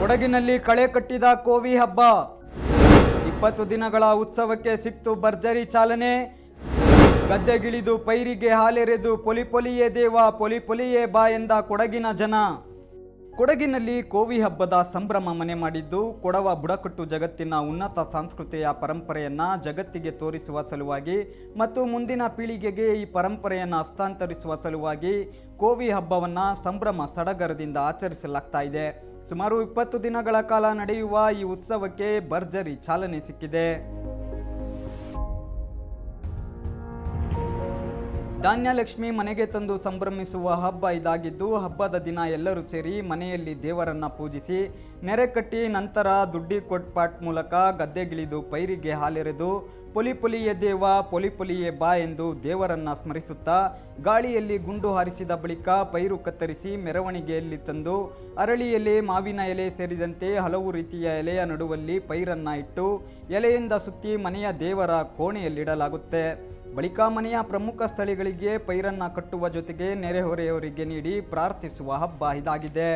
ಕೊಡಗಿನಲ್ಲಿ ಕಳೆ ಕಟ್ಟಿದ ಕೋವಿ ಹಬ್ಬ ಇಪ್ಪತ್ತು ದಿನಗಳ ಉತ್ಸವಕ್ಕೆ ಸಿಕ್ತು ಭರ್ಜರಿ ಚಾಲನೆ ಗದ್ದೆಗಿಳಿದು ಪೈರಿಗೆ ಹಾಲೆರೆದು ಪೊಲಿ ಪೊಲಿಯೇ ದೇವ ಪೊಲಿ ಪೊಲಿಯೇ ಬಾ ಎಂದ ಕೊಡಗಿನ ಜನ ಕೊಡಗಿನಲ್ಲಿ ಕೋವಿ ಹಬ್ಬದ ಸಂಭ್ರಮ ಮನೆ ಮಾಡಿದ್ದು ಕೊಡವ ಬುಡಕಟ್ಟು ಜಗತ್ತಿನ ಉನ್ನತ ಸಂಸ್ಕೃತಿಯ ಪರಂಪರೆಯನ್ನ ಜಗತ್ತಿಗೆ ತೋರಿಸುವ ಸಲುವಾಗಿ ಮತ್ತು ಮುಂದಿನ ಪೀಳಿಗೆಗೆ ಈ ಪರಂಪರೆಯನ್ನು ಹಸ್ತಾಂತರಿಸುವ ಸಲುವಾಗಿ ಕೋವಿ ಹಬ್ಬವನ್ನ ಸಂಭ್ರಮ ಸಡಗರದಿಂದ ಆಚರಿಸಲಾಗ್ತಾ ಇದೆ ಸುಮಾರು ಇಪ್ಪತ್ತು ದಿನಗಳ ಕಾಲ ನಡೆಯುವ ಈ ಉತ್ಸವಕ್ಕೆ ಭರ್ಜರಿ ಚಾಲನೆ ಸಿಕ್ಕಿದೆ ಧಾನ್ಯಲಕ್ಷ್ಮಿ ಮನೆಗೆ ತಂದು ಸಂಭ್ರಮಿಸುವ ಹಬ್ಬ ಇದಾಗಿದ್ದು ಹಬ್ಬದ ದಿನ ಎಲ್ಲರೂ ಸೇರಿ ಮನೆಯಲ್ಲಿ ದೇವರನ್ನ ಪೂಜಿಸಿ ನೆರೆ ಕಟ್ಟಿ ನಂತರ ದುಡ್ಡಿ ಕೊಟ್ಪಾಟ್ ಮೂಲಕ ಗದ್ದೆಗಿಳಿದು ಪೈರಿಗೆ ಹಾಲೆರೆದು ಪೊಲಿ ಪೊಲಿಯೇ ದೇವ ಪೊಲಿ ಪೊಲಿಯೇ ಬಾ ಎಂದು ದೇವರನ್ನ ಸ್ಮರಿಸುತ್ತಾ ಗಾಳಿಯಲ್ಲಿ ಗುಂಡು ಹಾರಿಸಿದ ಬಳಿಕ ಪೈರು ಕತ್ತರಿಸಿ ಮೆರವಣಿಗೆಯಲ್ಲಿ ತಂದು ಅರಳಿ ಎಲೆ ಮಾವಿನ ಎಲೆ ಸೇರಿದಂತೆ ಹಲವು ರೀತಿಯ ಎಲೆಯ ನಡುವಲ್ಲಿ ಪೈರನ್ನ ಇಟ್ಟು ಎಲೆಯಿಂದ ಸುತ್ತಿ ಮನೆಯ ದೇವರ ಕೋಣೆಯಲ್ಲಿಡಲಾಗುತ್ತೆ ಬಳಿಕ ಮನೆಯ ಪ್ರಮುಖ ಸ್ಥಳಗಳಿಗೆ ಪೈರನ್ನ ಕಟ್ಟುವ ಜೊತೆಗೆ ನೆರೆಹೊರೆಯವರಿಗೆ ನೀಡಿ ಪ್ರಾರ್ಥಿಸುವ ಹಬ್ಬ ಇದಾಗಿದೆ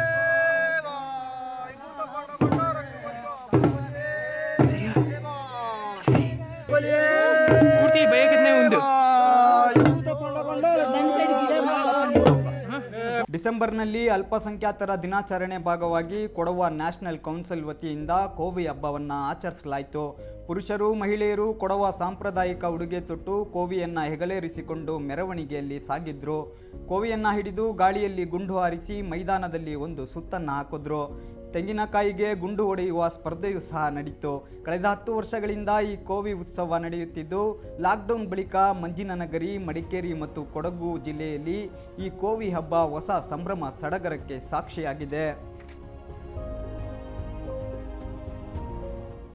పూర్తి బయకనే ఉంది ಡಿಸೆಂಬರ್ನಲ್ಲಿ ಅಲ್ಪಸಂಖ್ಯಾತರ ದಿನಾಚರಣೆ ಭಾಗವಾಗಿ ಕೊಡವ ನ್ಯಾಷನಲ್ ಕೌನ್ಸಿಲ್ ವತಿಯಿಂದ ಕೋವಿ ಹಬ್ಬವನ್ನು ಆಚರಿಸಲಾಯಿತು ಪುರುಷರು ಮಹಿಳೆಯರು ಕೊಡವ ಸಾಂಪ್ರದಾಯಿಕ ಉಡುಗೆ ತೊಟ್ಟು ಕೋವಿಯನ್ನ ಹೆಗಲೇರಿಸಿಕೊಂಡು ಮೆರವಣಿಗೆಯಲ್ಲಿ ಸಾಗಿದ್ರು ಕೋವಿಯನ್ನ ಹಿಡಿದು ಗಾಳಿಯಲ್ಲಿ ಗುಂಡು ಹಾರಿಸಿ ಮೈದಾನದಲ್ಲಿ ಒಂದು ಸುತ್ತನ್ನು ಹಾಕಿದ್ರು ತೆಂಗಿನಕಾಯಿಗೆ ಗುಂಡು ಹೊಡೆಯುವ ಸ್ಪರ್ಧೆಯೂ ಸಹ ನಡೀತು ಕಳೆದ ಹತ್ತು ವರ್ಷಗಳಿಂದ ಈ ಕೋವಿ ಉತ್ಸವ ನಡೆಯುತ್ತಿದ್ದು ಲಾಕ್ಡೌನ್ ಬಳಿಕ ಮಂಜಿನನಗರಿ ಮಡಿಕೇರಿ ಮತ್ತು ಕೊಡಗು ಜಿಲ್ಲೆಯಲ್ಲಿ ಈ ಕೋವಿ ಹಬ್ಬ ಹೊಸ ಸಂಭ್ರಮ ಸಡಗರಕ್ಕೆ ಸಾಕ್ಷಿಯಾಗಿದೆ